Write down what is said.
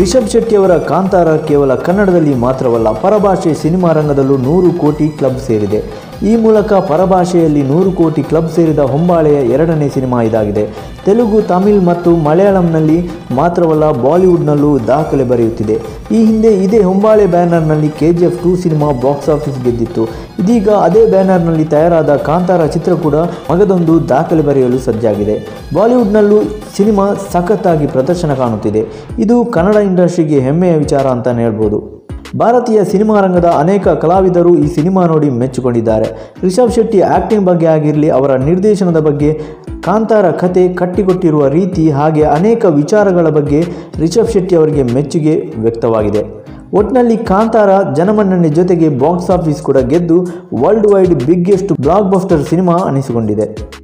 ರಿಷಬ್ ಶೆಟ್ಟಿ ಅವರ ಕಾಂತಾರ ಕೇವಲ ಕನ್ನಡದಲ್ಲಿ ಮಾತ್ರವಲ್ಲ ಪರಭಾಷೆ ಸಿನಿಮಾ ರಂಗದಲ್ಲೂ ನೂರು ಕೋಟಿ ಕ್ಲಬ್ ಸೇರಿದೆ ಈ ಮೂಲಕ ಪರಭಾಷೆಯಲ್ಲಿ ನೂರು ಕೋಟಿ ಕ್ಲಬ್ ಸೇರಿದ ಹೊಂಬಾಳೆಯ ಎರಡನೇ ಸಿನಿಮಾ ಇದಾಗಿದೆ ತೆಲುಗು ತಮಿಳ್ ಮತ್ತು ಮಲಯಾಳಂನಲ್ಲಿ ಮಾತ್ರವಲ್ಲ ಬಾಲಿವುಡ್ನಲ್ಲೂ ದಾಖಲೆ ಬರೆಯುತ್ತಿದೆ ಈ ಹಿಂದೆ ಇದೇ ಹೊಂಬಾಳೆ ಬ್ಯಾನರ್ನಲ್ಲಿ K G F two cinema box office ಗೆದ್ದಿತ್ತು ಇದೀಗ ಅದೇ ಬ್ಯಾನರ್ನಲ್ಲಿ ತಯಾರಾದ ಕಾಂತಾರ ಚಿತ್ರ ಕೂಡ ಮಗದೊಂದು ದಾಖಲೆ ಬರೆಯಲು ಸಜ್ಜಾಗಿದೆ ಬಾಲಿವುಡ್ನಲ್ಲೂ ಸಿನಿಮಾ ಸಖತ್ತಾಗಿ ಪ್ರದರ್ಶನ ಕಾಣುತ್ತಿದೆ ಇದು ಕನ್ನಡ ಇಂಡಸ್ಟ್ರಿಗೆ ಹೆಮ್ಮೆಯ ವಿಚಾರ ಅಂತಲೇ ಹೇಳ್ಬೋದು ಭಾರತೀಯ ಸಿನಿಮಾ ರಂಗದ ಅನೇಕ ಕಲಾವಿದರು ಈ ಸಿನಿಮಾ ನೋಡಿ ಮೆಚ್ಚಿಕೊಂಡಿದ್ದಾರೆ ರಿಷಬ್ ಶೆಟ್ಟಿ ಆ್ಯಕ್ಟಿಂಗ್ ಬಗ್ಗೆ ಆಗಿರಲಿ ಅವರ ನಿರ್ದೇಶನದ ಬಗ್ಗೆ ಕಾಂತಾರ ಕತೆ ಕಟ್ಟಿಕೊಟ್ಟಿರುವ ರೀತಿ ಹಾಗೆ ಅನೇಕ ವಿಚಾರಗಳ ಬಗ್ಗೆ ರಿಷಬ್ ಶೆಟ್ಟಿ ಅವರಿಗೆ ಮೆಚ್ಚುಗೆ ವ್ಯಕ್ತವಾಗಿದೆ ಒಟ್ಟಿನಲ್ಲಿ ಕಾಂತಾರ ಜನಮನ್ನಣೆ ಜೊತೆಗೆ ಬಾಕ್ಸ್ ಆಫೀಸ್ ಕೂಡ ಗೆದ್ದು world wide biggest blockbuster cinema ಅನಿಸಿಕೊಂಡಿದೆ